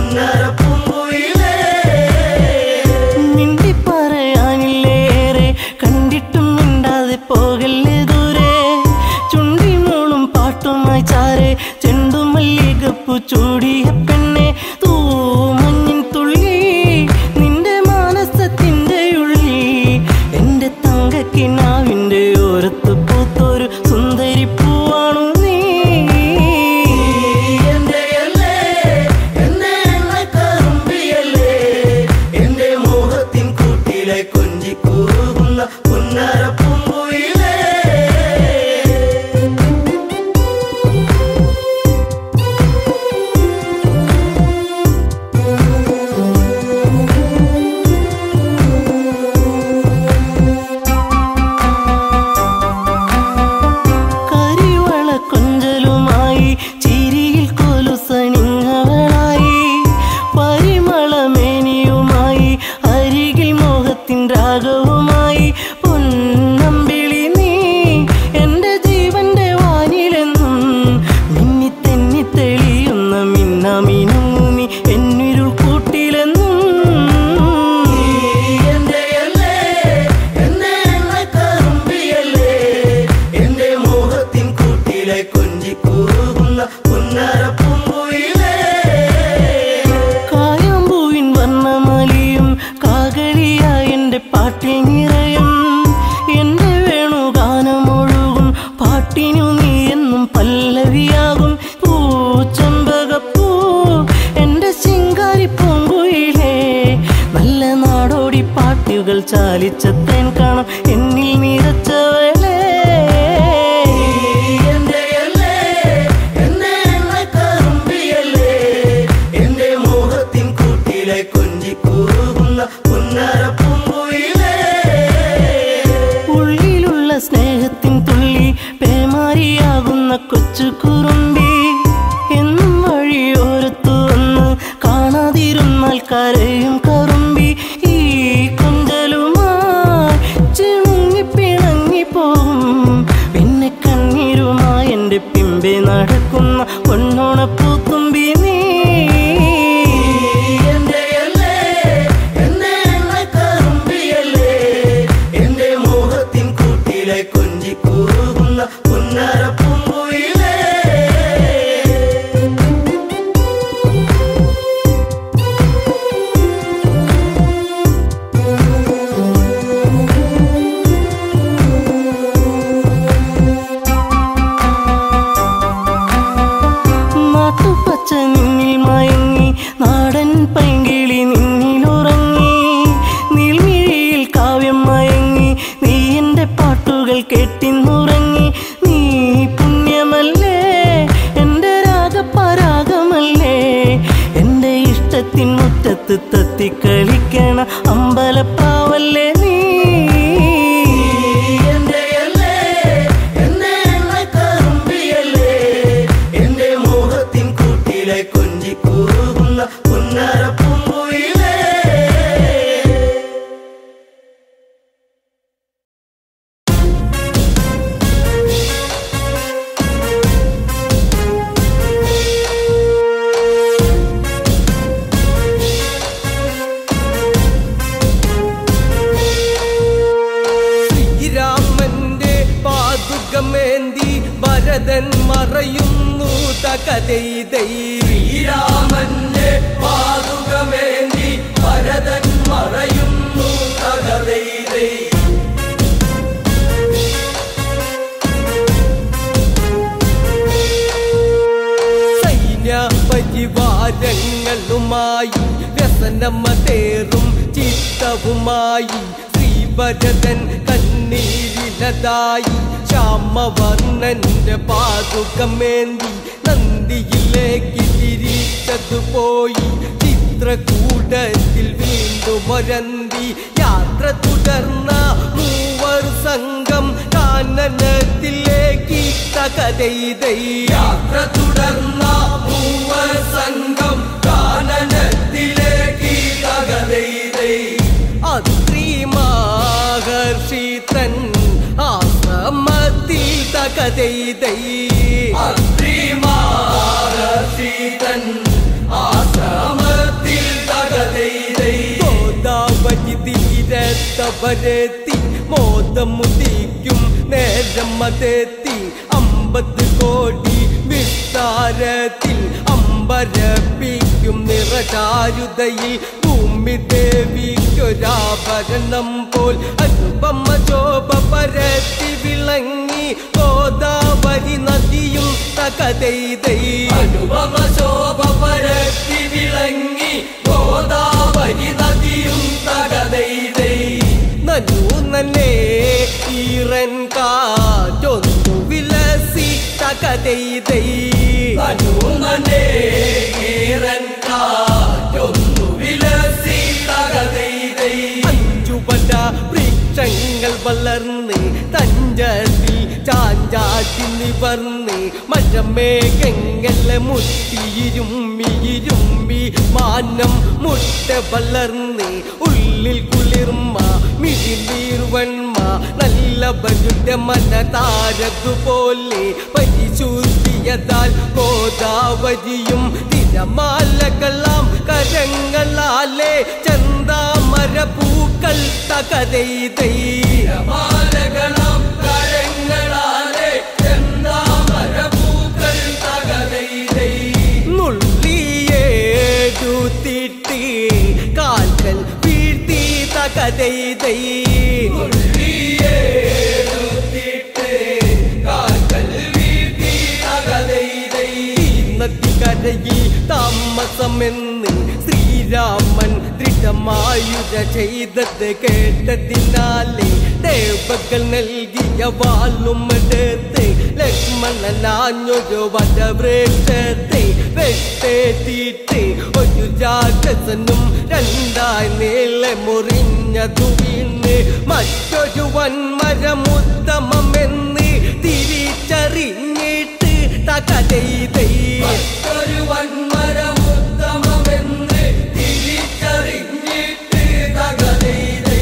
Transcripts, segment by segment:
മിണ്ടി പറയാനില്ലേറെ കണ്ടിട്ടും മിണ്ടാതെ പോകല്ലേ ദൂരെ ചുണ്ടി മൂളും പാട്ടുമായി ചാരെ ചെണ്ടുമല്ലികപ്പു ചൂടിയ പെണ്ണെ തൂ മഞ്ഞിൻ തുള്ളി നിന്റെ മാനസത്തിന്റെ ഉള്ളി എന്റെ തങ്കക്കിനാവിന്റെ ഓരത്ത് പൂത്തൊരു സുന്ദരി പൂവാണു നീ കൊഞ്ചി കൂറുന്ന പുന്നര പൂങ്കുയിലേ കരിവള കൊഞ്ചലുമായി ചിരിയിൽ കൊലുസണിങ്ങവളായി പരിമളമേനിയുമായി അരികിൽ മോഹത്തിൻ രാഗവുമായി പൊന്നമ്പിളി നീ എന്റെ ജീവന്റെ വാനിലെന്നും മിന്നി തെന്നി തെളിയുന്ന മിന്നമിനുങ്ങി എന്നിരുൾ കൂട്ടിലെന്നും എന്റെ മോഹത്തിൻ കൂട്ടിലെ കൊഞ്ചി കൂറുന്ന പുന്നര പൂങ്കുയിലേ കായാമ്പൂവിൻ വർണ്ണമലിയും കാകളിയായ എൻ്റെ പാട്ടിൽ നിറയും എൻ്റെ വേണുഗാനമൊഴുകും പാട്ടിനു നീ എന്നും പല്ലവിയാകും പൂച്ചമ്പകപ്പൂ എൻ്റെ ശിങ്കാരി പൂങ്കുയിലേ നല്ല നാടോടി പാട്ടുകൾ ചാലിച്ച തേൻ കാണാം എന്നിൽ നിറച്ചവളേ എന്റെ മോഹത്തിൻ കൂട്ടിലെ കൊഞ്ചി കൂറുന്ന പുന്നര പൂങ്കുയിലേ ഉള്ളിലുള്ള സ്നേഹത്തിൻ തുള്ളി പേമാരിയാകുന്ന കൊച്ചു കുറുമ്പി എന്നും വഴിയോരത്തു വന്ന് കാണാതിരുന്നാൽ കരയും കറുമ്പി ഈ കൊഞ്ചലുമായി ചിണുങ്ങി പിണങ്ങി പോകും പിന്നെ കണ്ണീരുമായി എൻ്റെ പിമ്പെ നടക്കുന്ന പൊന്നോണപ്പൂത്തുമ്പി നീ എന്റെ മോഹത്തിൻ കൂട്ടിലെ കൊഞ്ചി കൂറുന്ന പുന്നര പൂങ്കുയിലേ നാട്ടുപച്ച നിന്നിൽ മയങ്ങി നാടൻ പൈങ്കിളി നിന്നിലുറങ്ങി നീൽമിഴിയിൽ കാവ്യം മയങ്ങി നീ എൻ്റെ പാട്ടുകൾ കെട്ടിന്നുറങ്ങി നീ പുണ്യമല്ലേ എൻ്റെ രാഗപരാഗമല്ലേ എൻ്റെ ഇഷ്ടത്തിൻ മുറ്റത്ത് തത്തിക്കളിക്കണ അമ്പലപ്പാവല്ലേ നീ എന്റെ മോഹത്തിൻ കൂട്ടിലെ കൊഞ്ചി കൂറുന്ന പുന്നര പൂങ്കുയിലേ ശ്രീരാമന്റെ പാതുകമേന്തി ഭരതൻ മറയുന്നു തകതൈതൈ ശ്രീരാമന്റെ പാതുകമേന്തി ഭരതൻ മറയുന്നു തകതൈതൈ സൈന്യ പരിവാരങ്ങളുമായി വ്യസനമതേറും ചിത്തവുമായി ശ്രീഭരതൻ കണ്ണീരിലതായി ശ്യാമവർണ്ണന്റെ പാതുകമേന്തി നന്ദിയിലേക്ക് തിരിച്ചതു പോയി ചിത്രകൂടത്തിൽ വീണ്ടും ഒരന്തി യാത്ര തുടർന്ന മൂവർ സംഘം കാനനത്തിലേക്ക് തകതൈതൈ യാത്ര തുടർന്ന മൂവർ സംഘം കാനനത്തിലേക്ക് തകതൈതൈ അത്രി മഹർഷി തൻ ആശ്രമത്തിൽ തകതൈതൈ അത്രി മഹർഷി തൻ ആശ്രമത്തിൽ വരെത്തി മോദമുദിക്കും നേരം അതെത്തി അമ്പത് കോടി വിസ്താരത്തിൽ അമ്പരപ്പിക്കും നിറചാരുതയിൽ ഭൂമി ദേവിക്കൊരാഭരണം പോൽ അനുപമ ശോഭ പരത്തി വിളങ്ങി ഗോദാവരി നദിയും തകതൈതൈ അനുപമ ശോഭ പരത്തി വിളങ്ങി ഗോദാവരി നദിയും തകതൈതൈ നനു നല്ലേ ഈറൻ കാറ്റൊന്നു വിലസി തകതൈതൈ നനു നല്ലേ ഈറൻ കാറ്റൊന്നു വിലസി തകതൈതൈ അഞ്ചുപല വൃക്ഷങ്ങൾ വളർന്ന് തഞ്ചത്തിൽ ചാഞ്ചാട്ടി നിവർന്ന് മഴമേഘങ്ങളെ മുത്തിയിരുമ്മിയിരുമ്പി മാനം മുട്ട വളർന്ന് ഉള്ളിൽ കുളിർമ മിഴിനീർവൺമ നല്ല ബജുന്റെ മന താരതുപോലെ പരിശുദ്ധിയതാൽ ഗോദാവരിയും തിരമാലകളാം കരങ്ങളാലെ ചന്താമര പൂക്കൾ തകതൈതൈ തിരമാലകളാം കരങ്ങളാലെ ചന്താമര പൂക്കൾ തകതൈതൈ നുള്ളിയേടുത്തിട്ട് കാൽക്കൽ വീഴ്ത്തി തകതൈതൈ നുള്ളിയേടുത്തിട്ട് കാൽക്കൽ വീഴ്ത്തി തകതൈതൈ നദിക്കരയിൽ താമസമെന്ന് ശ്രീരാമൻ ദൃഢമായുധ ചെയ്തത് കേട്ടതിനാലെ ദേവകൾ നൽകിയ വാളുമെടുത്ത് ലക്ഷ്മണനാഞ്ഞൊരു വടവൃക്ഷത്തെ വെട്ടേറ്റിട്ട് ഒരു രാക്ഷസനും രണ്ടായി നീളെ മുറിഞ്ഞതു വീണ് മറ്റൊരു വൻമരമുത്തമെന്ന് തിരിച്ചറിഞ്ഞിട്ട് തകതൈതൈ മറ്റൊരു വൻമരമുത്തമെന്ന് തിരിച്ചറിഞ്ഞിട്ട് തകതൈതൈ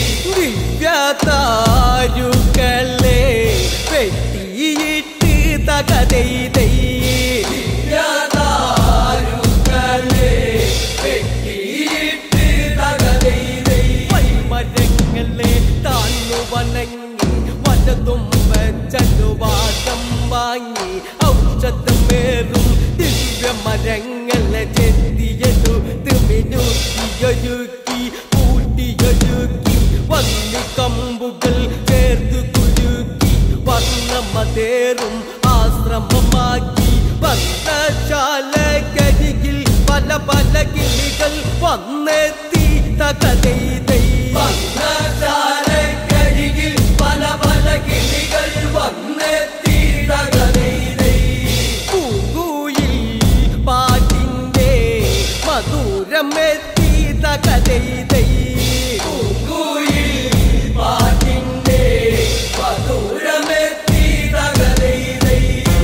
ദിവ്യതാരുകളെ വെട്ടിയിട്ട് തകതൈതൈ ദിവ്യതാരുകളെ വെട്ടിയിട്ട് തകതൈതൈ മരങ്ങളെ താന്നു വണങ്ങി വലതും വെച്ചനുവാദം വാങ്ങി ഔഷധമേറും ദിവ്യമരങ്ങളെ ചെത്തിയെടുത്ത് മിനുക്കിയൊരുക്കി കൂട്ടിയൊരുക്കി വന്നി കമ്പുകൾ ചേർത്ത് കുരുക്കി വർണ്ണമതേറും ആശ്രമമാക്കി വർണ്ണശാലകരികിൽ പല പല കിളികൾ വന്നെത്തി തകതൈതൈ വർണ്ണശാലകരികിൽ പല പല കിളികൾ വന്നെത്തി തകതൈതൈ പൂങ്കുയിൽ പാട്ടിന്റെ മധുരമെത്തി തകതൈതൈ പൂങ്കുയിൽ പാട്ടിന്റെ മധുരമെത്തി തകതൈതൈ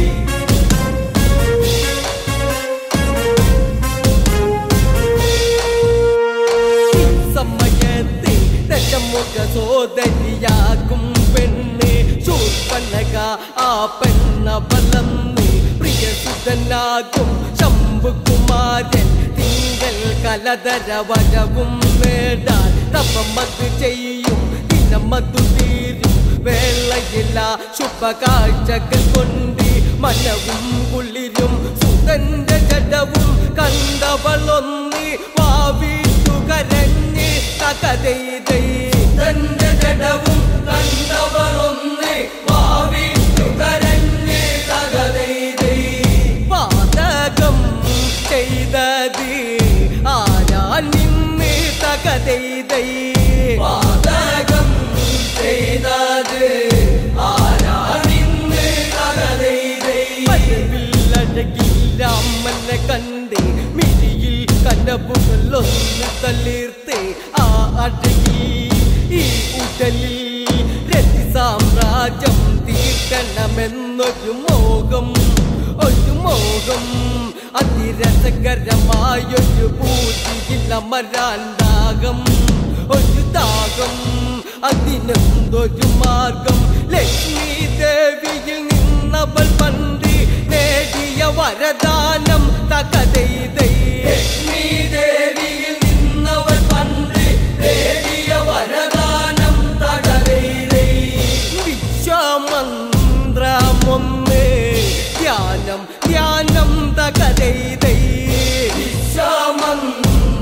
ഈ സമയത്ത് ദശമുഖ സോദരിയാകും പെണ്ണ് ശൂർപ്പണക ആ പെണ്ണ വളർന്ന് പ്രിയസുതനാകും ശംഭുകുമാരൻ തിങ്കൾ കലതര വരവും നേടാൻ തപമത് ചെയ്യും ദിനമതു തീരും വേളയില്ല ശുഭകാഴ്ചകൾ കൊണ്ട് മനവും കുളിരും സുതന്റെ ജഡവും കണ്ടവളൊന്ന് വാവിട്ടു കരഞ്ഞ് തകതൈതൈ തന്റെ ജഡവും കണ്ടവളൊന്ന് വാവിട്ടു കരഞ്ഞ് തകതൈതൈ പാതകം ചെയ്തത് ആരാ നിന്ന് തകതൈതൈ പാതകം ചെയ്തത് ആരാ നിന്ന് തകതൈതൈ അഴകിൽ രാമനെ കണ്ട് മിഴിയിൽ കനവുകൾ ഒന്ന് തളിർത്ത് ആ അഴകിൽ ഈ ഉടലിൽ രതി സാമ്രാജ്യം തീർക്കണമെന്നൊരു മോഹം ഒരു മോഹം അതിരസകരമായൊരു പൂജിയിൽ അമരാൻ ദാഹം ഒരു ദാഹം അതിനെന്തൊരു മാർഗം ലക്ഷ്മി ദേവിയിൽ നിന്നവൾ പണ്ട് നേടിയ വരദാനം തകതൈതൈ ലക്ഷ്മി ദേവിയിൽ നിന്നവൾ പണ്ട് നേടിയ വരദാനം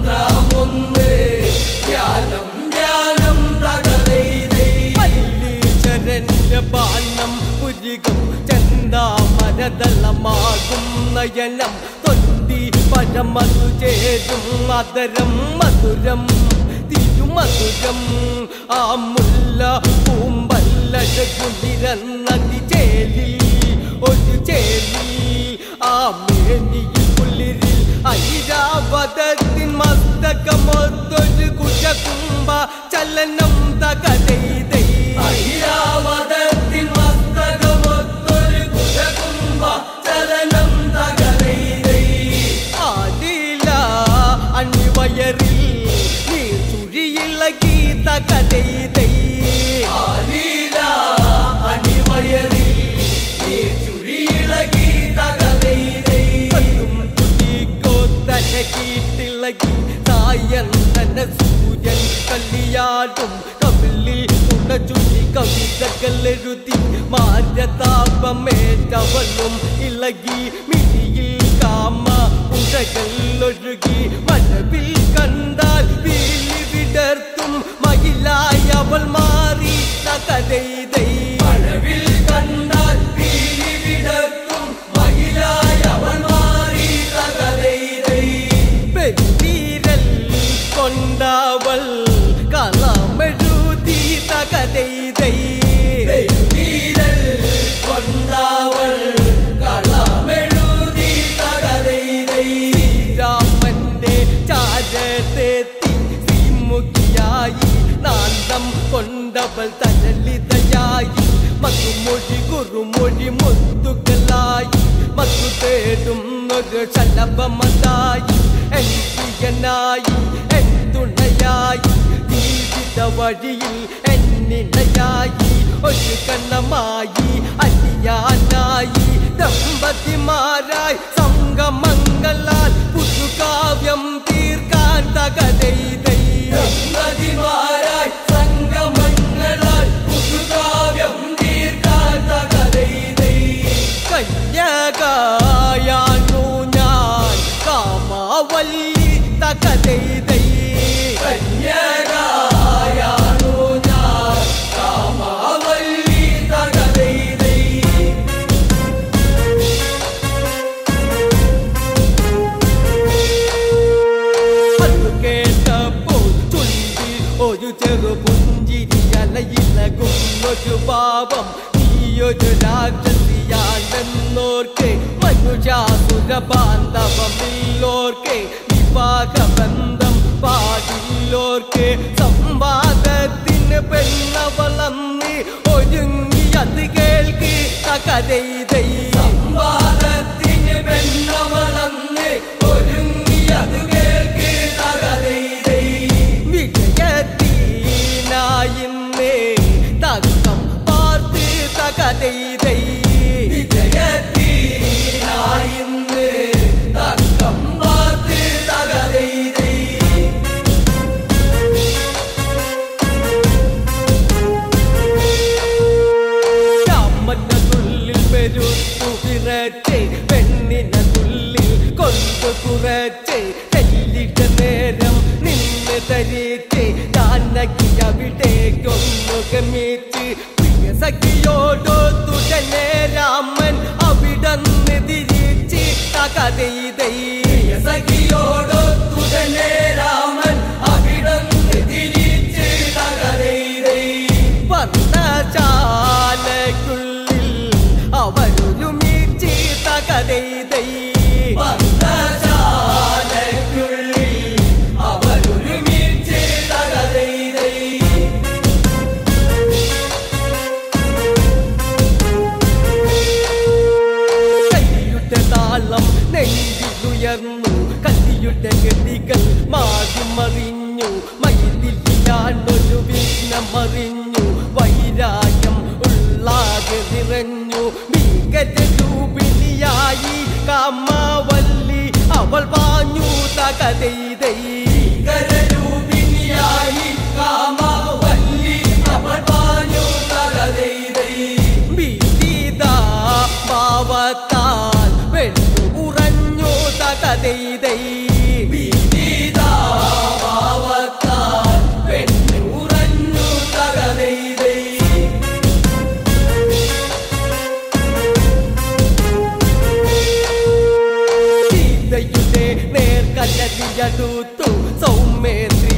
മാത്രമൊന്ന് ധ്യാനം ധ്യാനം തകതൈതൈ മല്ലീശ്വരന്റെ ബാണം പുരികം ചന്താമരതളമാകും നയനം തൊണ്ടി പരമതു ചേരും മധുരം മധുരം തിരുമധുരം ആ മുല്ല പൂമ്പല്ലഴകുളിരന്നതി ചേലി ഒരു ചേലി ആ മേനിയിൽ കുളിരിൽ ഐരാവതത്തിൻ മസ്തകമൊത്തൊരു കുശകുംഭ ചലനം തകതൈതൈ ഐരാവതത്തിൻ മസ്തകമൊത്തൊരു കുശകുംഭ ചലനം തകതൈതൈ ആദില അണിവയറിൽ നീ ചുഴിയിളകി തകതൈതൈ ആദില അണിവയറിൽ നീ ചുഴിയിളകി തകതൈതൈ തുടിക്കോ തലകീട്ടിളകി സായന്തന സൂര്യൻ കല്ലിയാടും കവിളിൽ ഉണചുഴി കവിതകളെഴുതി മാരതാപമേറ്റവളും ഇളകി മിഴിയിൽ കാമ ഉടകൾ ഒഴുകി മഴവിൽ കണ്ടാൽ വീലി വിടർത്തും മയിലായി അവൾ മാറി തകതൈതൈ മഴവിൽ കണ്ടാൽ വീലി വിടർത്തും മയിലായി അവൾ മാറി തകതൈതൈ പെരുവീരൽ കൊണ്ടവൾ കളമെഴുതി തകതൈതൈ പെരുവീരൽ കൊണ്ടവൾ കളമെഴുതി തകതൈതൈ രാമന്റെ ചാരത്തെത്തി ശ്രീമുഖിയായി നാന്തം കൊണ്ടവൾ തരളിതയായി മധുമൊഴി കുറുമൊഴി മുത്തുകളായി മധു തേടും ഒരു ശലഭമതായി എൻ പ്രിയനായി എൻ തുണയായി ജീവിത വഴിയിൽ എന്നിണയായി ഒരു കണ്ണമായി അലിയാനായി ദമ്പതിമാരായി സംഗമങ്ങളാൽ പുതുകാവ്യം തീർക്കാൻ തകതൈതൈ ദമ്പതിമാരായി സംഗമങ്ങളാൽ പുതുകാവ്യം തീർക്കാൻ തകതൈതൈ കന്യകായാണു ഞാൻ കാമാവല്ലി തകതൈതൈ കന്യകായാണു ഞാൻ കാമാവല്ലി തകതൈതൈ അത് കേട്ടപ്പോൾ ചുണ്ടിൽ ഒരു ചെറു പുഞ്ചിരി അലയിലകും ഒരു പാപം നീയൊരു രാക്ഷസിയാണെന്നോർക്കെ മനുഷ്യാസുര ബാന്ധവമില്ലോർക്കെ വിവാഹ ബന്ധം പാടില്ലോർക്കെ സംവാദത്തിന് പെണ്ണവളന്ന് ഒരുങ്ങി അത് കേൾക്കി തകതൈതൈ സംവാദത്തിന് പെണ്ണവളന്ന് ഒരുങ്ങി അത് കേൾക്കി തകതൈതൈ വിജയത്തിനായിന്നേ തക്കം പാർത്ത് തകതൈതൈ വിജയത്തിനായിന്ന് തക്കം പാർത്ത് തകതൈതൈ രാമനുള്ളിൽ പെരുത്തു വിറച്ചേ പെണ്ണിനുള്ളിൽ കൊണ്ടു കുറച്ചേ ചെല്ലിട്ട നേരം നിന്ന് തരിച്ചേ ജാനകി അവിടേക്കൊന്നു ഗമിച്ച് പ്രിയ സഖിയോടൊത്തു തന്നെ രാമൻ അവിടന്ന് തിരിച്ച് തകതൈതൈ സഖിയോടൊത്തു തന്നെ രാമൻ അവിടന്ന് തിരിച്ച് തകതൈതൈ പർണശാലയ്ക്കുള്ളിൽ അവരൊരുമിച്ച് തകതൈതൈ പർണശാലയ്ക്കുള്ളിൽ അവരൊരുമിച്ച് തകതൈതൈ കല്ലിയുടെ താളം നെഞ്ചിലുയർന്നു കല്ലിയുടെ ഗതികൾ മാറി മറിഞ്ഞു മയിലില്ലാണ്ടൊരു വിഘ്നമറിഞ്ഞു വൈരാഗ്യം ഉള്ളാകെ നിറഞ്ഞു ഭീകരൂപിണിയായി കാമാവല്ലി അവൾ പാഞ്ഞു തകതൈതൈ ഭീകരൂപിണിയായി കാമാവല്ലി അവൾ പാഞ്ഞു തകതൈതൈ ഭീതിത ഭാവത്താൽ വെണ്ണു ഉറഞ്ഞു തകതൈതൈ ഭീതിത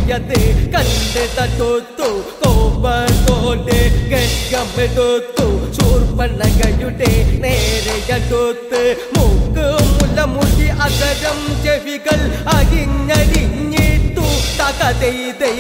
നോക്കിയത് കണ്ടിട്ടു കോപത്തോടെ ഗംഗമെടുത്തു ശൂർപ്പണകയുടെ നേരെയടുത്ത് മൂക്ക് മുലമുടി അകരം ചെവികൾ അരിഞ്ഞരിഞ്ഞിട്ടു തകതെയ്തൈ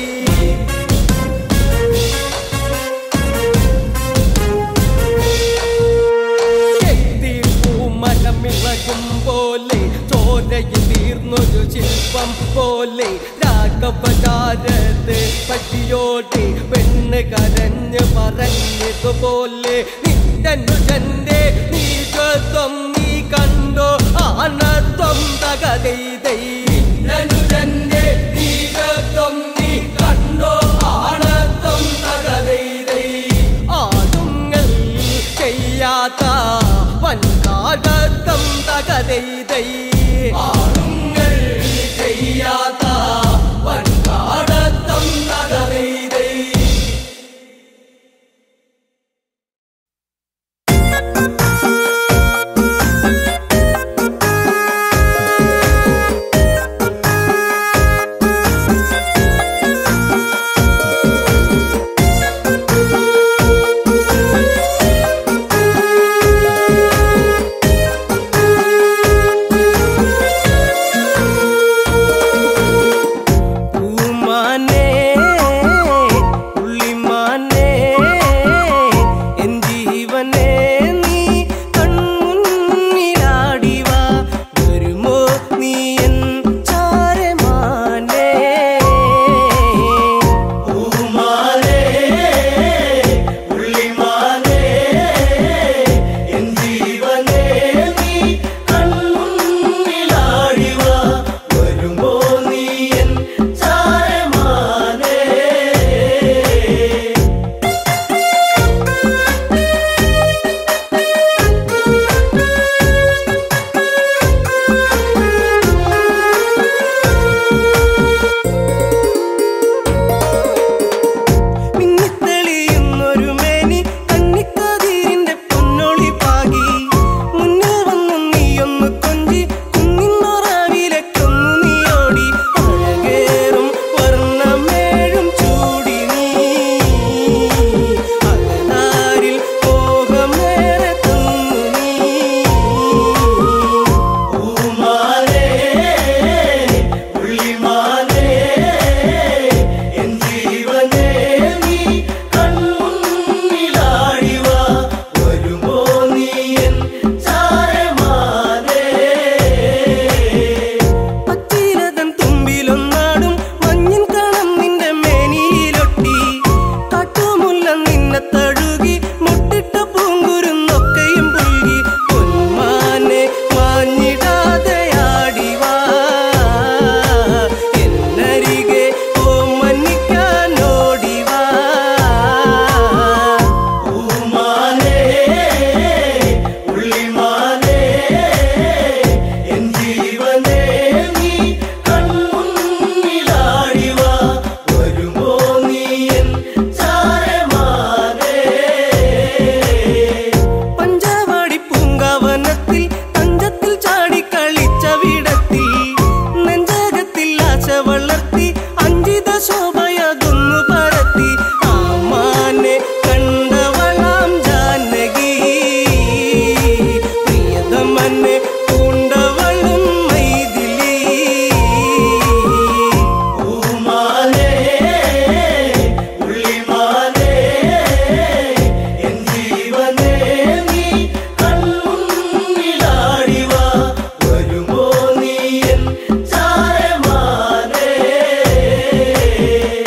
പൂമലമിളകും പോലെ ചോരയിൽ തീർന്നൊരു ശില്പം പോലെ രാഘവചാരത്ത് പട്ടിയോടെ പെണ്ണ് കരഞ്ഞ് പറഞ്ഞതുപോലെ നിന്നുജന്റെ നീകത്വം നീ കണ്ടോ ആനത്വം തകതെയ്തൈ നിന്നുജന്റെ നീകത്വം നീ കണ്ടോ ആനത്വം തകതെയ്തൈ ആടുങ്ങൾ ചെയ്യാത്ത വൻകാടത്തം തകതെയ്തൈ ആടുങ്ങൾ ചെയ്യാത്ത വൻകാടത്തം തകതെയ്തൈ പൂമാനേ പുള്ളിമാനേ എൻ ജീവനേ നീ കൺമുന്നിലാടിവാ വരുമോ നീ എൻ ചാരമാനേ പൂമാലേ പുള്ളിമാലേ എൻ ജീവനേ നീ കൺമുന്നിലാടിവാ വരുമോ നീ എൻ ചാരമാനേ മിന്നിത്തെളിയുന്നൊരു മേനി കണ്ണിക്കതിരിന്റെ പൊന്നൊളി പാകി മുന്നിൽ വന്നു നീയൊന്ന് കൊഞ്ചി കുന്നിന്നൊറാവിലെ കൊന്നു നീയോടി അഴകേറും വർണ്ണമേഴും ചൂടി നീ അകതാരിൽ മോഹമേറെ തന്നു നീ പൂമാലേ പുള്ളിമാലേ എൻ ജീവനേ നീ കൺമുന്നിലാടിവാ വരുമോ നീ എൻ ചാരമാനേ പത്തിരതൻ തുമ്പിലൊന്നാടും മഞ്ഞിൻ കണം നിന്റെ മേനിയിലൊട്ടി കാട്ടുമുല്ല നിന്നെ തഴുകി മുട്ടിട്ട പൂങ്കുരുന്നൊക്കെയും പുൽകി പൊന്മാനെ മാഞ്ഞിടാതെ ആടിവാ എന്നരികെ ഓമനിക്കാൻ ഓടിവാ പൂമാലേ പുള്ളിമാലേ എൻ ജീവനേ നീ കൺമുന്നിലാടിവാ വരുമോ നീ എൻ ചാരമാനേ പഞ്ചവാടി പൂങ്കാവനത്തിൽ തഞ്ചത്തിൽ ചാടി കളിച്ച വിടത്തിൽ നെഞ്ചകത്തിൽ ആശ വളർത്തി അഞ്ചിത ശോഭയതൊന്നു പരത്തി ആമാനെ കണ്ടവളാം ജാനകി പ്രിയതമനെ പൂണ്ടവളും മൈഥിലി പൂമാലേ പുള്ളിമാലേ എൻ ജീവനേ നീ കൺമുന്നിലാടിവാ വരുമോ നീ എൻ ചാരമാനേ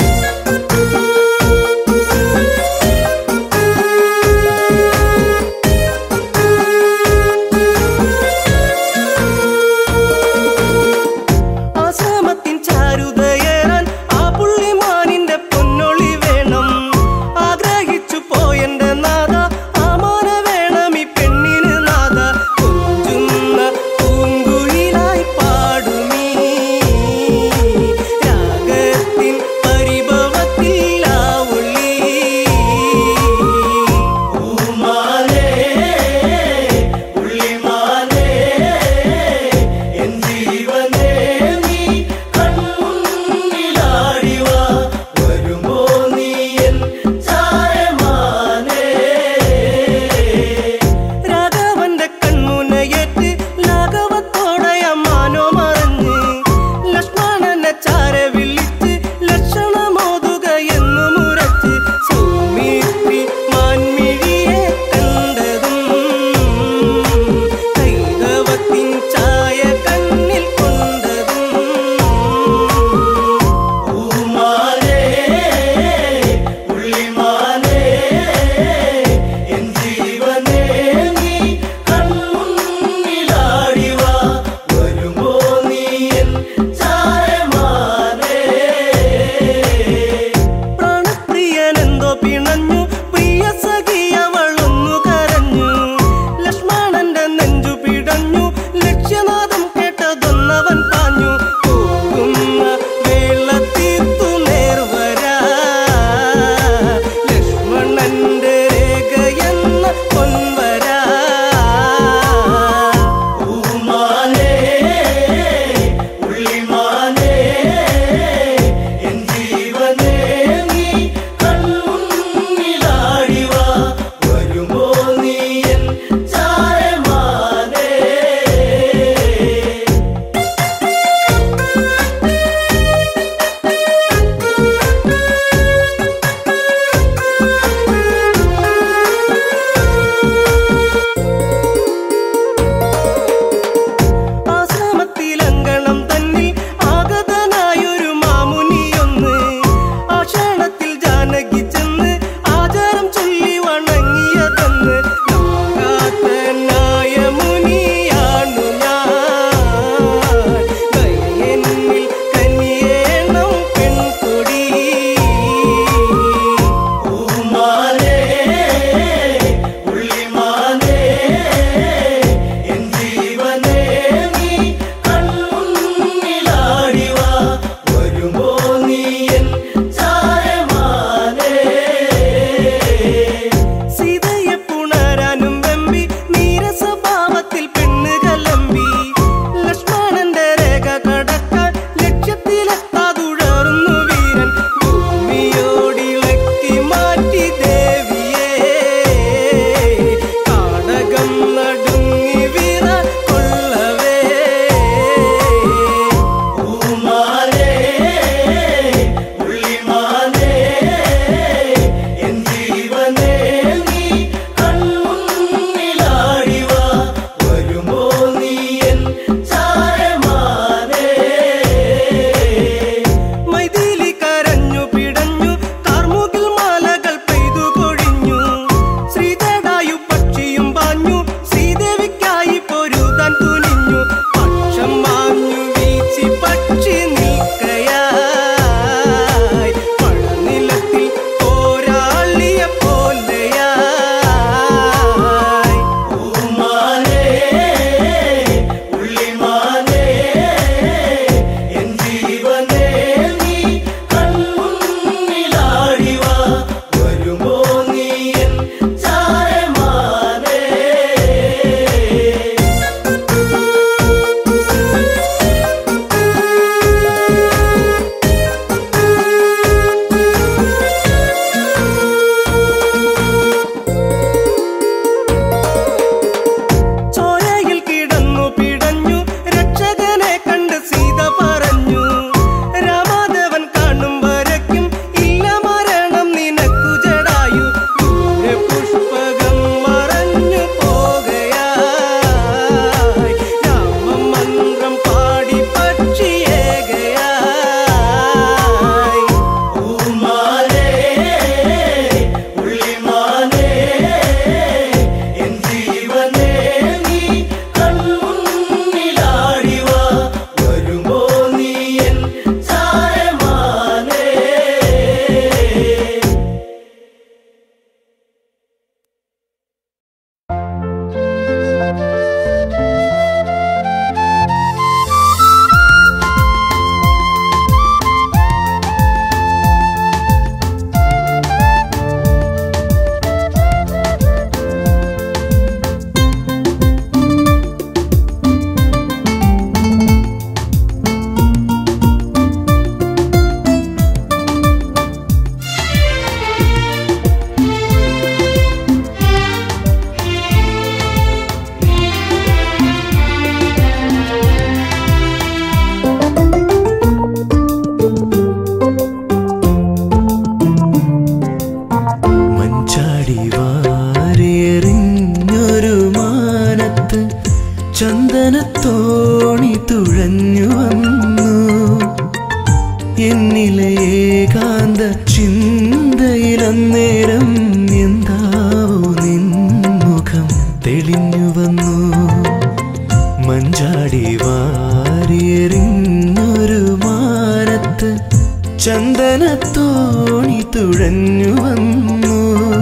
എന്നിലെ ഏകാന്ത ചിന്തയിലന്നേരം എന്താവോ നിൻമുഖം തെളിഞ്ഞു വന്നു മഞ്ചാടി വാരിയെറിഞ്ഞൊരു മാനത്ത് ചന്ദനത്തോണി തുഴഞ്ഞു വന്നു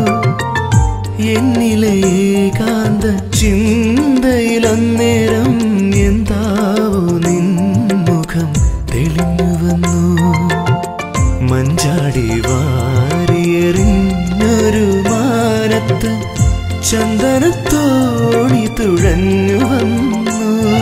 എന്നിലെ ഏകാന്ത ചിന്തയിലന്നേരം എന്താവോ നിൻമുഖം തെളിഞ്ഞു വന്നു മഞ്ചാടി വാരിയെറിഞ്ഞൊരു മാനത്ത് ചന്ദനത്തോണി തുഴഞ്ഞു വന്നു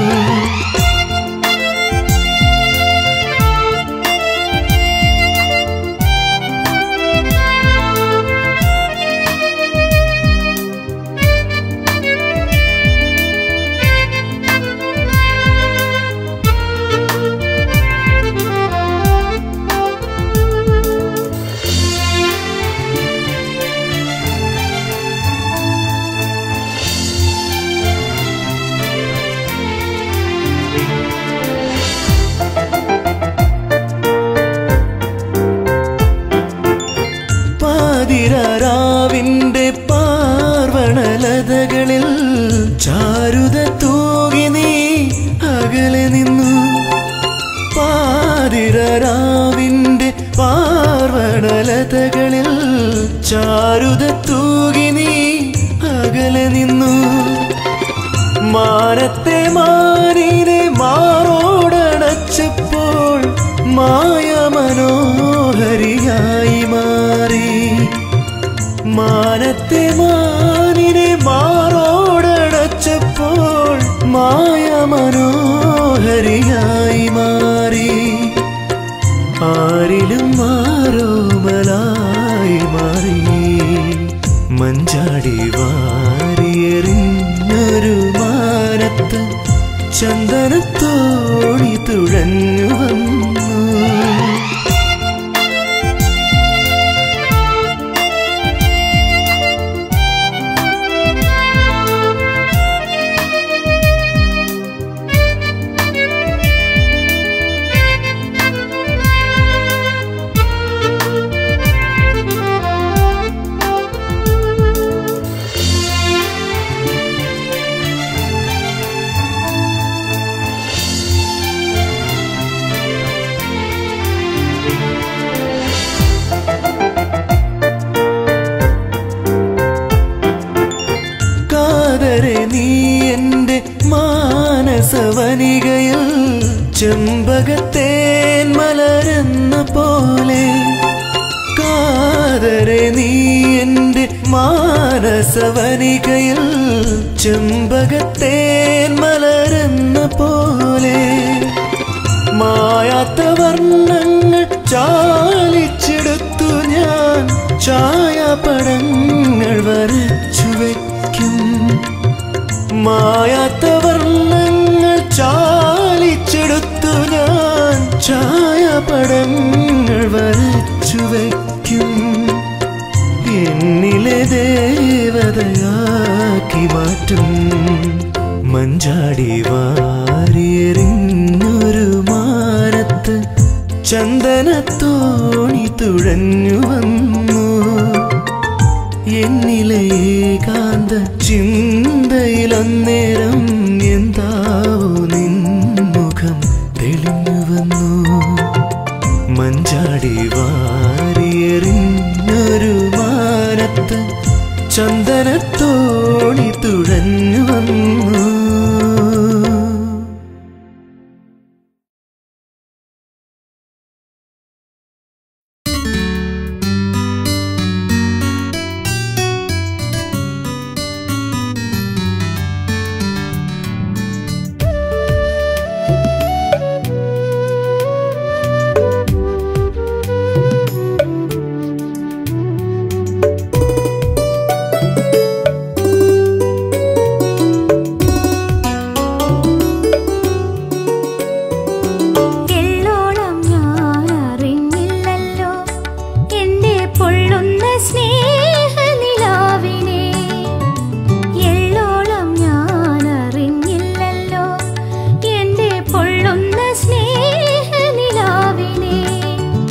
പാതിരാവിന്റെ പാർവണലതകളിൽ ചാരുത തൂകി നീ അകലെ നിന്നു പാതിരാവിന്റെ പാർവണലതകളിൽ ചാരുത തൂകി നീ അകലെ നിന്നു മാനത്തെ മാനിനെ മാറോടണച്ചപ്പോൾ മായ മനോഹരിയായി മാറി മാനത്തെ മാനിനെ മാറോടണച്ചപ്പോൾ മായ മനോഹരിയായി മാറി ആരിലും മാറോമലായി മാറി മഞ്ചാടി വാരിയെറിഞ്ഞൊരു മാനത്ത് ചന്ദനത്തോണി തുഴഞ്ഞു വന്നു കാതരെ നീ എന്റെ മാനസവനികയിൽ ചെമ്പകത്തേൻ മലരെന്ന പോലെ കാതരെ നീ എന്റെ മാനസവനികയിൽ ചെമ്പകത്തേൻ മലരെന്ന പോലെ മായാത്ത വർണ്ണങ്ങൾ ചാലിച്ചെടുത്തു ഞാൻ ഛായാപടങ്ങൾ വരച്ചു വയ്ക്കും മായാത്ത വർണ്ണങ്ങൾ ചാലിച്ചെടുത്തു ഞാൻ ഛായാപടങ്ങൾ വരച്ചു വയ്ക്കും എന്നിലെ ദേവതയാക്കി മാറ്റും മഞ്ചാടി വാരിയെറിഞ്ഞൊരു മാനത്ത് ചന്ദനത്തോണി തുഴഞ്ഞു വന്നു എന്നിലെ ഏകാന്ത ചിന്തയിലന്നേരം എന്താവോ നിൻമുഖം തെളിഞ്ഞു വന്നു മഞ്ചാടി വാരിയെറിഞ്ഞൊരു മാനത്ത് ചന്ദനത്തോണി തുഴഞ്ഞു വന്നു എള്ളോളം ഞാൻ അറിഞ്ഞില്ലല്ലോ എന്റെ പൊള്ളുന്ന സ്നേഹനിലാവിനെ എള്ളോളം ഞാൻ അറിഞ്ഞില്ലല്ലോ എന്റെ പൊള്ളുന്ന സ്നേഹനിലാവിനെ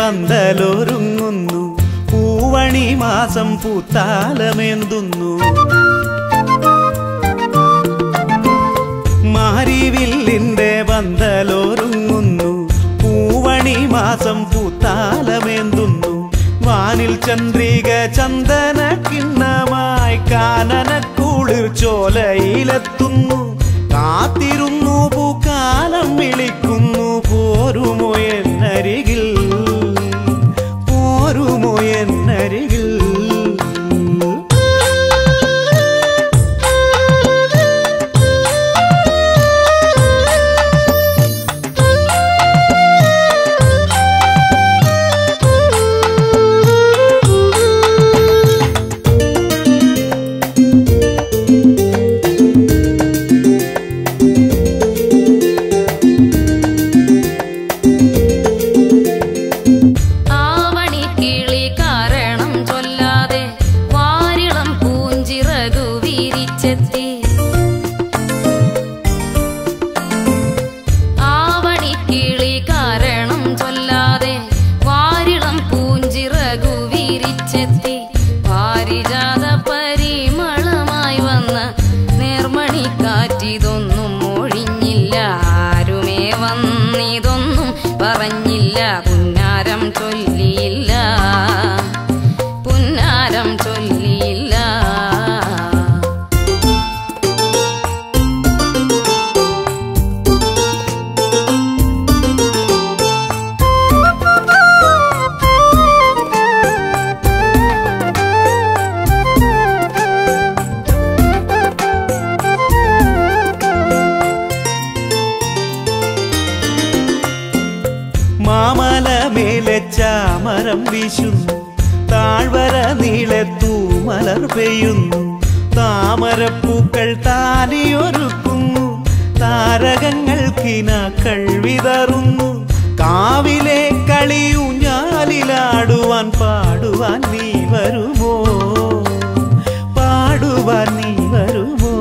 പന്തലൊരുങ്ങുന്നു പൂവണി മാസം പൂത്താലമേന്തുന്നു മാരിവില്ലിന്റെ പന്തലൊരുങ്ങുന്നു പൂവണി മാസം പൂത്താലമേന്തുന്നു വാനിൽ ചന്ദ്രിക ചന്ദന കിണ്ണമായി കാനനക്കുളിർ ചോലയിലെത്തുന്നു കാത്തിരുന്നു പൂക്കാലം വിളിക്കുന്നു പോരുമോ എന്നരികിൽ പോരുമോ എന്നരികിൽ ആവണി കിളി കാരണം ചൊല്ലാതെ വാരിളം പൂഞ്ചിറകു വിരിച്ചെത്തി ആവണി കിളി കാരണം ചൊല്ലാതെ വാരിളം പൂഞ്ചിറകു വിരിച്ചെത്തി പാരിജാത പരിമളമായി വന്ന നേർമണി കാറ്റിതൊന്നും ഒഴിഞ്ഞില്ല ആരുമേ വന്നിതൊന്നും പറഞ്ഞില്ല പുന്നാരം ചൊല്ലിയില്ല പുന്നാരം ചൊല്ലിയില്ല മാമല മേലെ ചാമരം വീശുന്നു താഴ്വര നീളെ തൂമലർ പെയ്യുന്നു താമരപ്പൂക്കൾ താലിയൊരുക്കുന്നു താരകങ്ങൾ കിനാക്കൾ വിതറുന്നു കാവിലെ കളിയൂഞ്ഞാലിലാടുവാൻ പാടുവാൻ നീ വരുമോ പാടുവാൻ നീ വരുമോ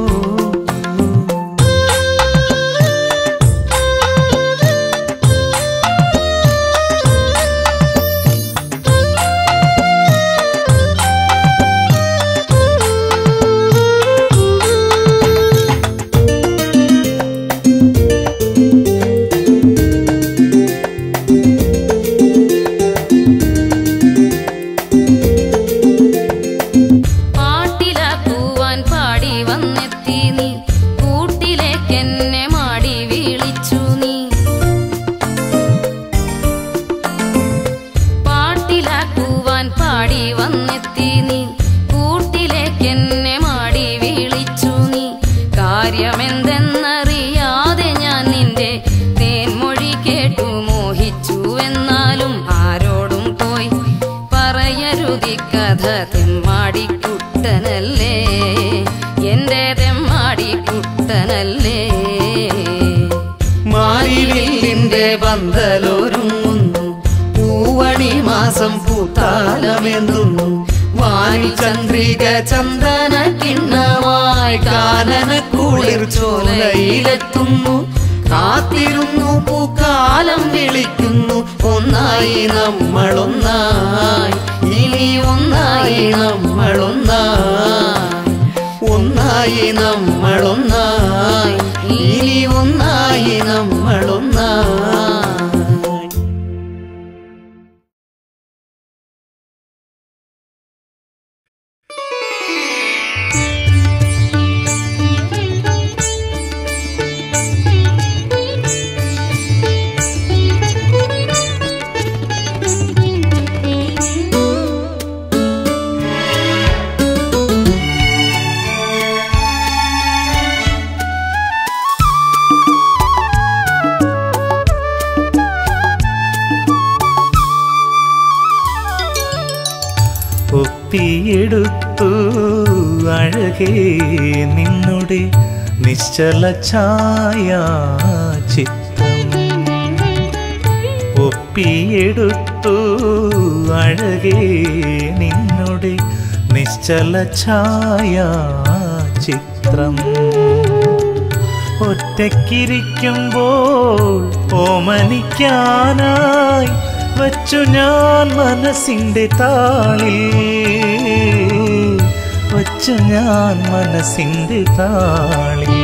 പാട്ടിലാക്കുവാൻ പാടി വന്നെത്തി നീ കൂട്ടിലേക്കെന്നെ മാടി വിളിച്ചു നീ പാട്ടിലാക്കുവാൻ പാടി വന്നെത്തി നീ കൂട്ടിലേക്കെന്നെ മാടി വിളിച്ചു നീ കാര്യമെന്തെന്നറിയാതെ ഞാൻ നിന്റെ തേൻമൊഴി കേട്ടു മോഹിച്ചു എന്നാലും ആരോടും പോയി പറയരുതി കഥ തെമ്മാടിക്കുട്ടനല്ലേ എന്റെ തെമ്മാടിക്കുട്ടനല്ലേ മാരിവില്ലിന്റെ പന്തലൊരുങ്ങുന്നു പൂവണി മാസം പൂത്താലമെന്തുന്നു വാനി ചന്ദ്രിക ചന്ദന കിണ്ണമായി കാനനക്കുളിർ ചോലയിലെത്തുന്നു കാത്തിരുന്നു പൂക്കാലം വിളിക്കുന്നു ഒന്നായി നമ്മളൊന്നായി ഇനി ഒന്നായി നമ്മളൊന്നായി ഒന്നായി നമ്മളൊന്നായി ഇനി ഒന്നായി നമ്മളൊന്നായി ഒപ്പിയെടുത്തു അഴകേ നിന്നുടെ നിശ്ചല ഛായ ചിത്രം ഒപ്പിയെടുത്തു അഴകേ നിന്നുടെ നിശ്ചല ഛായ ചിത്രം ഒറ്റയ്ക്കിരിക്കുമ്പോൾ ഓമനിക്കാനായി വച്ചു ഞാൻ മനസ്സിൻ്റെ താളിൽ വച്ചു ഞാൻ മനസ്സിൻ്റെ താളിൽ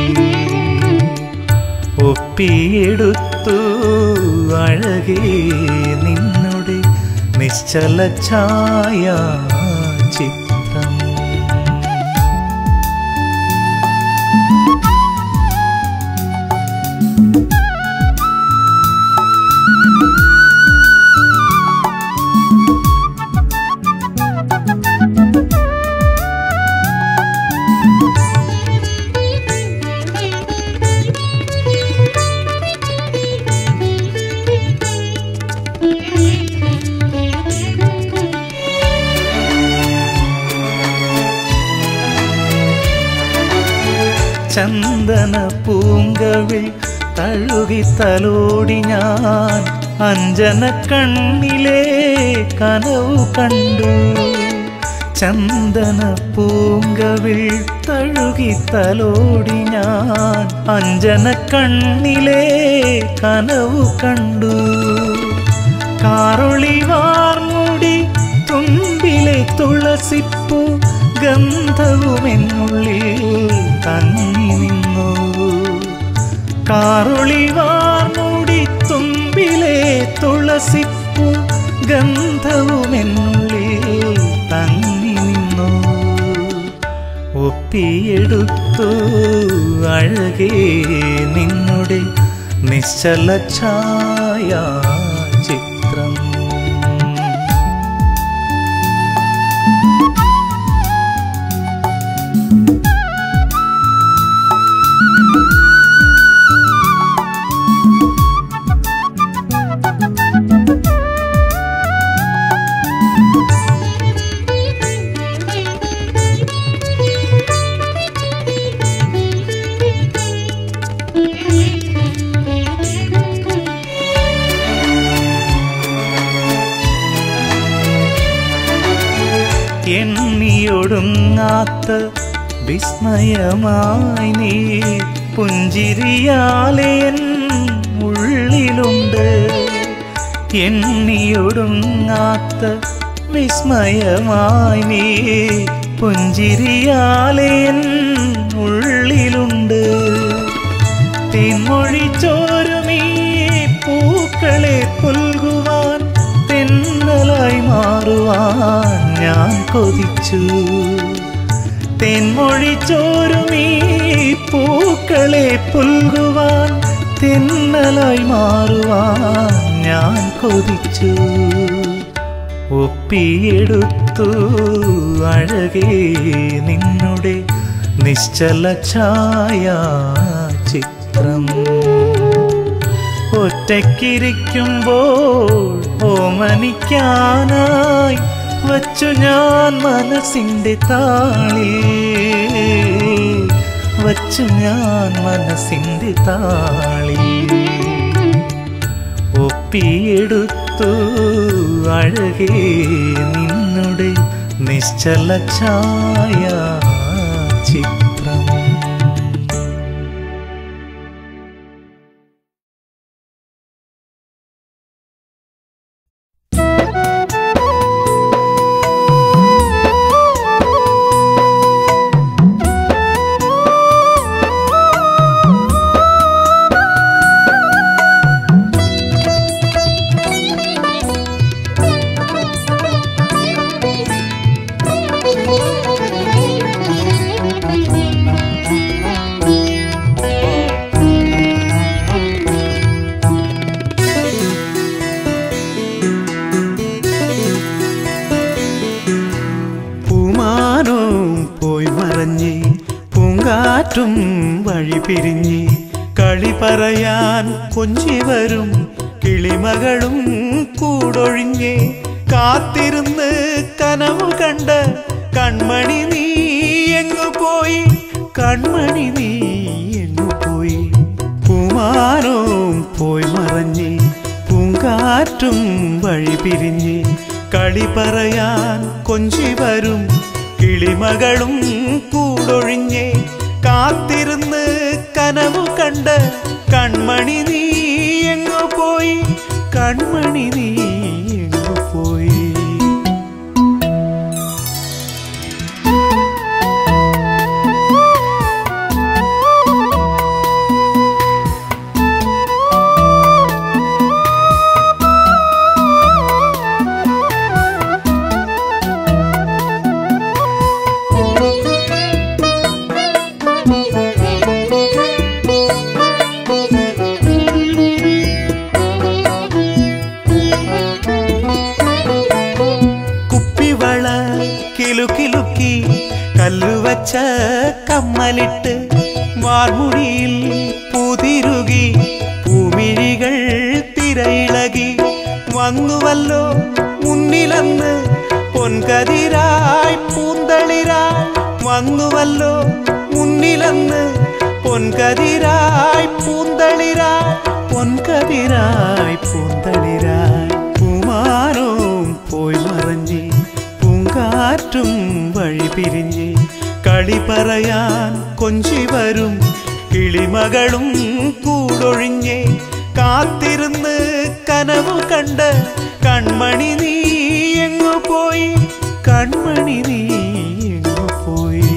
ഒപ്പിയെടുത്തു അഴകേ നിന്നുടെ നിശ്ചല ഛായ ചിത്രം ചന്ദന പൂങ്കവിൽ തഴുകി തലോടി ഞാൻ അഞ്ജന കണ്ണിലെ കനവു കണ്ടു ചന്ദന പൂങ്കവിൽ തഴുകി തലോടി ഞാൻ അഞ്ജന കണ്ണിലെ കനവു കണ്ടു കാറൊളി വാർമുടി തുമ്പിലെ തുളസിപ്പൂ ഗന്ധവുമെന്നുള്ളിൽ തങ്ങി നിന്നു കാറൊളി വാർമുടി തുമ്പിലെ തുളസിപ്പൂ ഗന്ധവുമെന്നുള്ളിൽ തങ്ങി നിന്നു ഒപ്പിയെടുത്തു അഴകേ നിന്നുടെ നിശ്ചല ഛായ ചിത്രം എണ്ണിയൊടുങ്ങാത്ത വിസ്മയമായി നീ പുഞ്ചിരിയാലെയൻ ഉള്ളിലുണ്ട് എണ്ണിയൊടുങ്ങാത്ത വിസ്മയമായി നീ പുഞ്ചിരിയാലെയൻ ഉള്ളിലുണ്ട് തെന്മൊഴി ചോരുമീ പൂക്കളെ പുൽകുവാൻ തെന്നലായി മാറുവാൻ ഞാൻ കൊതിച്ചു തെന്മൊഴി ചോരുമീ പൂക്കളെ പുൽകുവാൻ തെന്നലായി മാറുവാൻ ഞാൻ കൊതിച്ചു ഒപ്പിയെടുത്തു അഴകേ നിന്നുടെ നിശ്ചല ഛായ ചിത്രം ഒറ്റയ്ക്കിരിക്കുമ്പോൾ ഓമനിക്കാനായി വച്ചു ഞാൻ മനസ്സിൻ്റെ താളിൽ വച്ചു ഞാൻ മനസ്സിൻ്റെ താളിൽ ഒപ്പിയെടുത്തു അഴകേ നിന്നുടെ നിശ്ചല ഛായ ചിത്രം പൂമാനവും പോയി മറഞ്ഞ് പൂങ്കാറ്റും വഴി പിരിഞ്ഞ് കളി പറയാൻ കൊഞ്ചി വരും കിളിമകളും കൂടൊഴിഞ്ഞ് കാത്തിരുന്ന് കനവ് കണ്ട കൺമണി നീ എങ്ങു പോയി കൺമണി നീ എങ്ങു പോയി പൂമാനവും പോയി മറഞ്ഞ് പൂങ്കാറ്റും വഴി പിരിഞ്ഞ് കളി പറയാൻ കൊഞ്ചി വരും കിളിമകളും കൂടൊഴിഞ്ഞ് കാത്തിരുന്ന് കനവു കണ്ട് കൺമണി നീ എങ്ങു പോയി കൺമണി നീ പച്ച കമ്മലിട്ട് വാർമുടിയിൽ പുതിരുകി പൂമിഴികൾ തിരയിളകി വന്നുവല്ലോ മുന്നിലന്ന് പൊൻകതിരായി പൂന്തളിരായി വന്നുവല്ലോ മുന്നിലന്ന് പൊൻകതിരായി പൂന്തളിരായി പൊൻകതിരായി പൂന്തളിരായി പൂമാനവും പോയി മറഞ്ഞ് പൂങ്കാറ്റും വഴി പിരിഞ്ഞ് കളി പറയാൻ കൊഞ്ചി വരും കിളിമകളും കൂടൊഴിഞ്ഞ് കാത്തിരുന്ന് കനവു കണ്ട് കൺമണി നീ എങ്ങു പോയി കൺമണി നീ എങ്ങു പോയി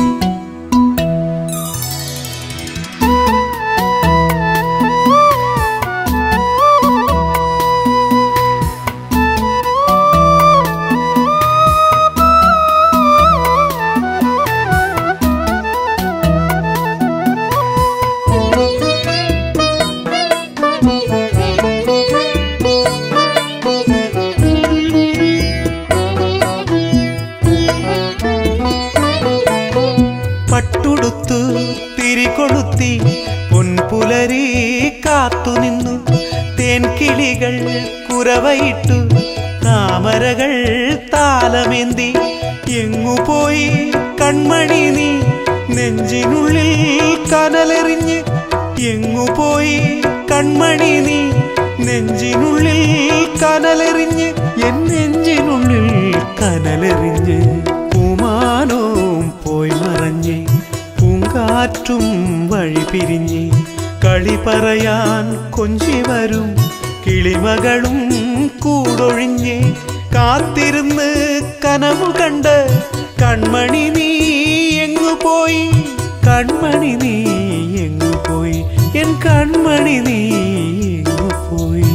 പട്ടുടുത്തു തിരികൊളുത്തി പൊൻപുലരി കാത്തുനിന്നു തേൻകിളികൾ കുരവയിട്ടു താമരകൾ താലമേന്തി എങ്ങു പോയി കൺമണി നീ നെഞ്ചിനുള്ളിൽ കനലെറിഞ്ഞ് എങ്ങു പോയി കൺമണി നീ നെഞ്ചിനുള്ളിൽ കനലെറിഞ്ഞ് എൻ നെഞ്ചിനുള്ളിൽ കനലെറിഞ്ഞ് പൂമാനവും പോയി മറഞ്ഞ് പൂങ്കാറ്റും വഴി പിരിഞ്ഞ് കളി പറയാൻ കൊഞ്ചി വരും കിളിമകളും കൂടൊഴിഞ്ഞ് കാത്തിരുന്ന് കനവു കണ്ട് കൺമണി നീ എങ്ങു പോയി കൺമണി നീ എങ്ങു പോയി എൻ കൺമണി നീ എങ്ങു പോയി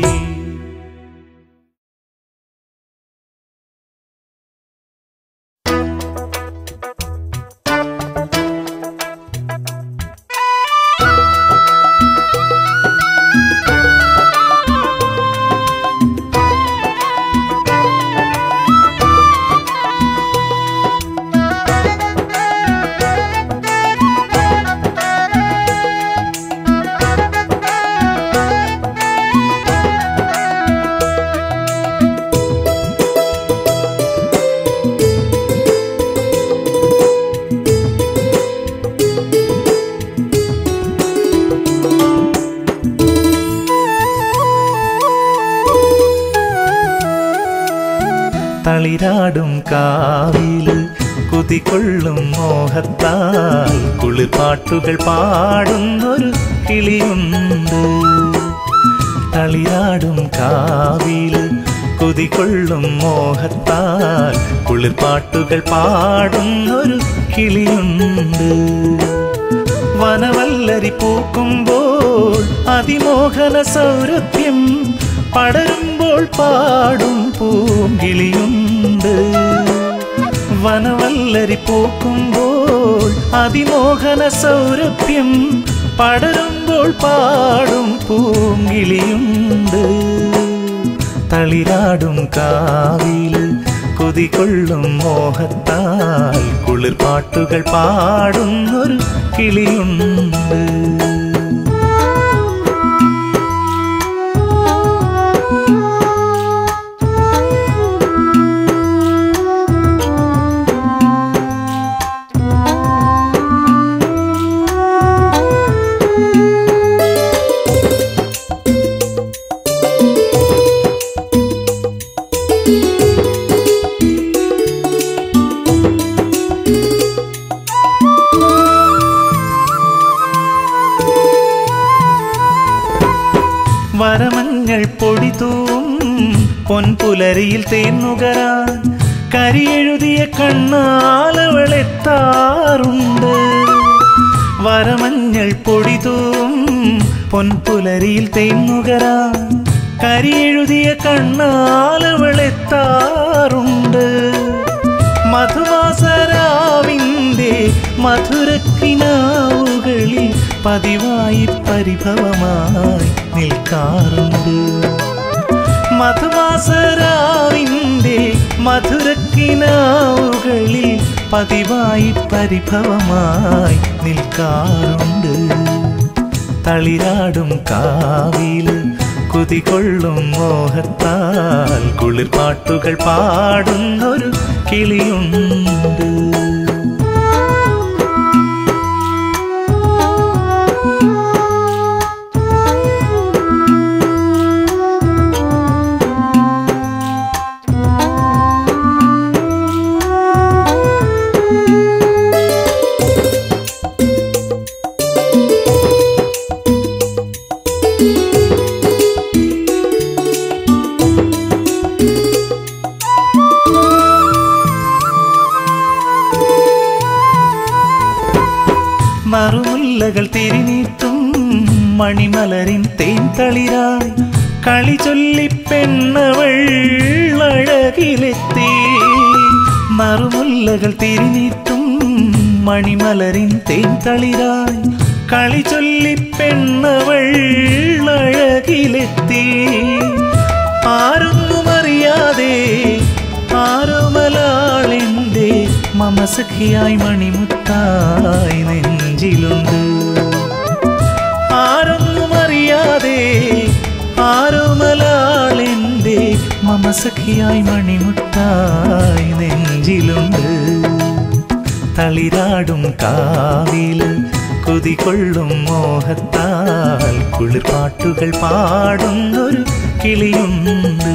തളിരാടും കാവില് കുതികൊള്ളും മോഹത്താൽ കുളിർപ്പാട്ടുകൾ പാടുന്നൊരു കിളിയുണ്ട് തളിരാടും കാവില് കുതികൊള്ളും മോഹത്താൽ കുളിർപ്പാട്ടുകൾ പാടുന്നൊരു കിളിയുണ്ട് വനവല്ലരി പൂക്കുമ്പോൾ അതിമോഹന സൗരഭ്യം പടരുമ്പോൾ പാടും പൂങ്കിളിയുണ്ട് വനവല്ലരി പൂക്കുമ്പോൾ അതിമോഹന സൗരഭ്യം പടരുമ്പോൾ പാടും പൂങ്കിളിയുണ്ട് തളിരാടും കാവില് കൊതികൊള്ളും മോഹത്താൽ കുളിർപ്പാട്ടുകൾ പാടുന്നൊരു കിളിയുണ്ട് വരമഞ്ഞൾ പൊടിതൂം പൊൻപുലരിയിൽ തേന്നുകരാൻ കരിയെഴുതിയ കണ്ണാലവളെത്താറുണ്ട് വരമഞ്ഞൾ പൊടിതൂം പൊൻപുലരിയിൽ തേന്നുകരാൻ കരിയെഴുതിയ കണ്ണാലവളെത്താറുണ്ട് മധുവാസരാവിൻ്റെ മധുരക്കിനാവുകളിൽ പതിവായി പരിഭവമായി നിൽക്കാറുണ്ട് മധുവാസരാവിൻ്റെ മധുരക്കിനാവുകളിൽ പതിവായി പരിഭവമായി നിൽക്കാറുണ്ട് തളിരാടും കാവില് കുതികൊള്ളും മോഹത്താൽ കുളിർപ്പാട്ടുകൾ പാടുന്നൊരു കിളിയുണ്ട് മറുമുല്ലകൾ തിരിനീട്ടും മണിമലരിൻ തേൻ തളിരായി കളി ചൊല്ലി പെണ്ണവൾ അഴകിലെത്തി മറുമുല്ലകൾ തിരിനീട്ടും മണിമലരിൻ തേൻ തളിരായി കളി ചൊല്ലി പെണ്ണവൾ അഴകിലെത്തി ആരൊന്നും അറിയാതെ ആരോമലാളിൻ്റെ മമസഖിയായി മണിമുത്തായി നെഞ്ചിലുണ്ട് ആരൊന്നും അറിയാതെ ആരോമലാളിൻ്റെ മമസഖിയായി മണിമുത്തായി നെഞ്ചിലുണ്ട് തളിരാടും കാവില് കുതികൊള്ളും മോഹത്താൽ കുളിർപ്പാട്ടുകൾ പാടുന്നൊരു കിളിയുണ്ട്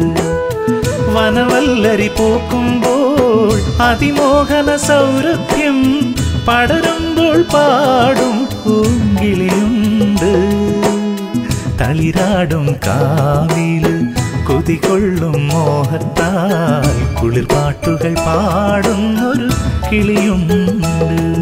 വനവല്ലരി പൂക്കുമ്പോൾ അതിമോഹന സൗരഭ്യം പടരുമ്പോൾ പാടും പൂങ്കിളിയുണ്ട് തളിരാടും കാവില് കൊതികൊള്ളും മോഹത്താൽ കുളിർപ്പാട്ടുകൾ പാടുന്നൊരു കിളിയുണ്ട്